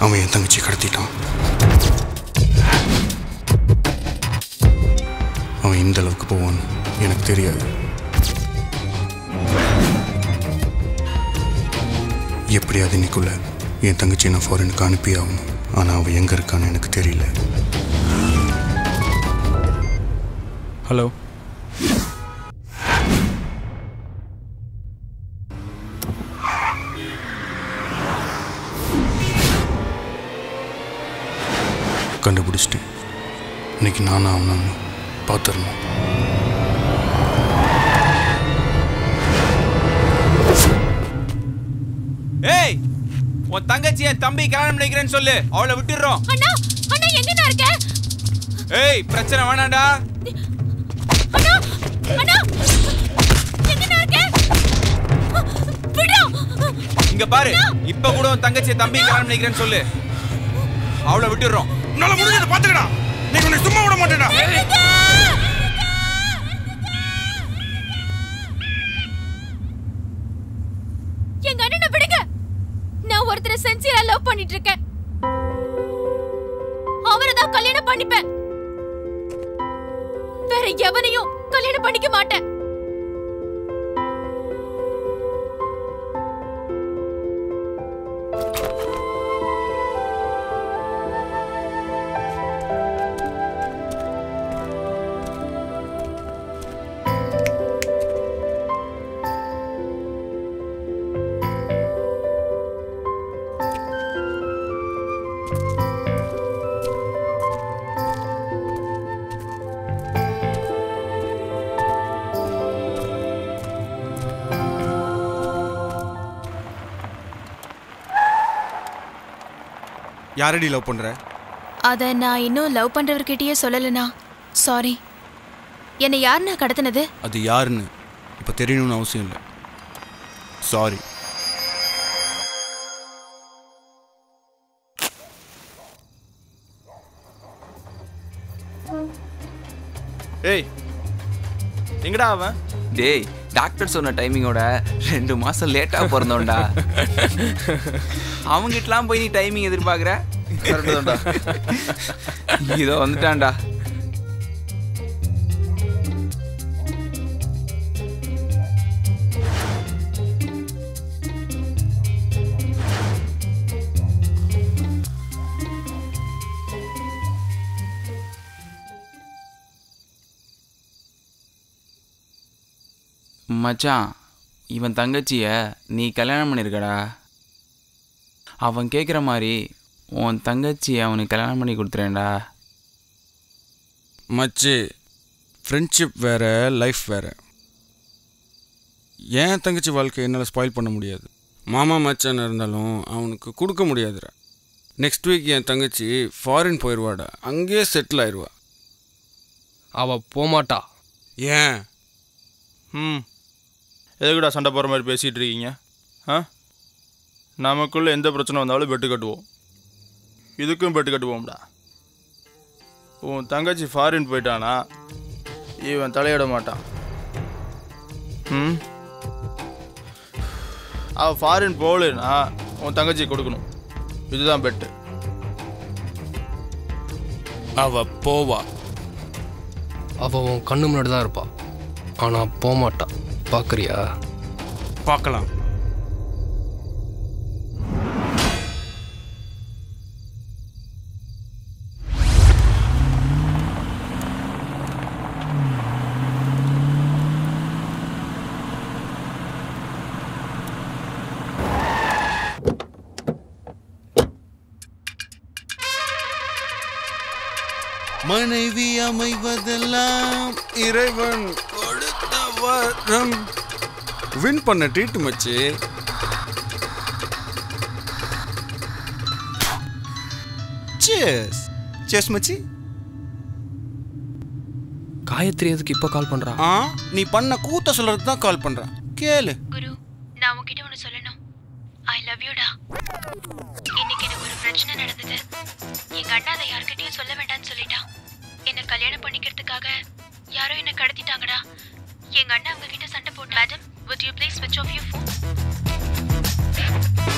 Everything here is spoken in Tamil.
அவன் என் தங்கச்சி கடத்திட்டான் அவன் இந்த அளவுக்கு போவான்னு எனக்கு தெரியாது எப்படியாவது இன்னைக்குள்ள என் தங்கச்சி நான் ஃபாரினுக்கு அனுப்பி ஆகணும் ஆனால் அவன் எங்கே இருக்கான்னு எனக்கு தெரியல ஹலோ கண்டுபிடிச்சிட்டு இன்னைக்கு நானும் அவனும் பார்த்துடணும் ஏய் உன் தங்கச்சி என் தம்பி கல்யாணம் பண்ணிக்கிறேன்னு சொல்லு அவளை விட்டுடுறோம் அண்ணா அண்ணா எங்கண்ணா இருக்க ஏய் பிரச்சனை வேணாம்டா அண்ணா அண்ணா எங்கண்ணா இருக்க விடுடா இங்க பாரு இப்ப கூட உன் தங்கச்சி தம்பி கல்யாணம் பண்ணிக்கிறேன்னு சொல்லு அவளை விட்டுடுறோம் உன்னால முடிஞ்சதை பார்த்துக்கடா நீ உன்னை சும்மா விட மாட்டேடா எங்க அண்ணனை விடுங்க நான் ஒருத்தரை சென்சியரா லவ் பண்ணிட்டு இருக்கேன் அவரை தான் கல்யாணம் பண்ணிப்பேன் வேற எவனையும் கல்யாணம் பண்ணிக்க மாட்டேன் யாரடி லவ் பண்ற அத நான் இன்னும் லவ் பண்றவர்கிட்டயே சொல்லலனா சாரி என்னை யாருண்ணா கடத்தினது அது யாருன்னு இப்போ தெரியணும்னு அவசியம் இல்லை சாரி ஏய் எங்கடா அவன் டேய் டாக்டர் சொன்ன டைமிங்கோட ரெண்டு மாசம் லேட்டா பிறந்தோம்டா அவங்கிட்டலாம் போய் நீ டைமிங் எதிர்பார்க்குற கரெக்டு தான்டா இதோ வந்துட்டான்டா மச்சான் இவன் தங்கச்சிய நீ கல்யாணம் பண்ணியிருக்கடா அவன் கேட்குற மாதிரி உன் தங்கச்சியை அவனுக்கு கல்யாணம் பண்ணி கொடுத்துறேன்டா மச்சி ஃப்ரெண்ட்ஷிப் வேற லைஃப் வேற ஏன் தங்கச்சி வாழ்க்கை என்னால் ஸ்பாயில் பண்ண முடியாது மாமா மச்சான் இருந்தாலும் அவனுக்கு கொடுக்க முடியாதுடா நெக்ஸ்ட் வீக் என் தங்கச்சி ஃபாரின் போயிடுவாடா அங்கேயே செட்டில் ஆயிடுவா அவ போமாட்டா ஏன் ம் எதுக்குடா சண்டை போகிற மாதிரி பேசிகிட்டு இருக்கீங்க ஆ நமக்குள்ளே எந்த பிரச்சனை வந்தாலும் பெட்டு கட்டுவோம் இதுக்கும் பெட்டு கட்டுவோம்டா உன் தங்கச்சி ஃபாரின் போயிட்டானா இவன் தலையிட மாட்டான் ம் அவள் ஃபாரின் போகலன்னா உன் தங்கச்சி கொடுக்கணும் இதுதான் பெட்டு அவ போவா அவ உன் கண்ணு முன்னாடி தான் இருப்பா ஆனா போமாட்டா பாக்குறியா பார்க்கலாம் மனைவி அமைவதெல்லாம் இறைவன் கொடுத்த வரம் வின் பண்ண ட்ரீட் மச்சி சேஸ் சேஸ் மச்சி காயத்ரி எதுக்கு இப்ப கால் பண்றா ஆ நீ பண்ண கூத்த சொல்றதுக்கு தான் கால் பண்றேன் கேளு குரு நான் உன்கிட்ட ஒன்று சொல்லணும் ஐ லவ் யூடா இன்னைக்கு எனக்கு ஒரு பிரச்சனை நடந்தது எங்க அண்ணா அதை யார்கிட்டயும் சொல்ல வேண்டாம்னு சொல்லிட்டான் என்ன கல்யாணம் பண்ணிக்கிறதுக்காக யாரோ என்ன கடத்திட்டாங்கடா எங்க அண்ணா அவங்க கிட்ட சண்டை போட்டு madam would you please switch off your phone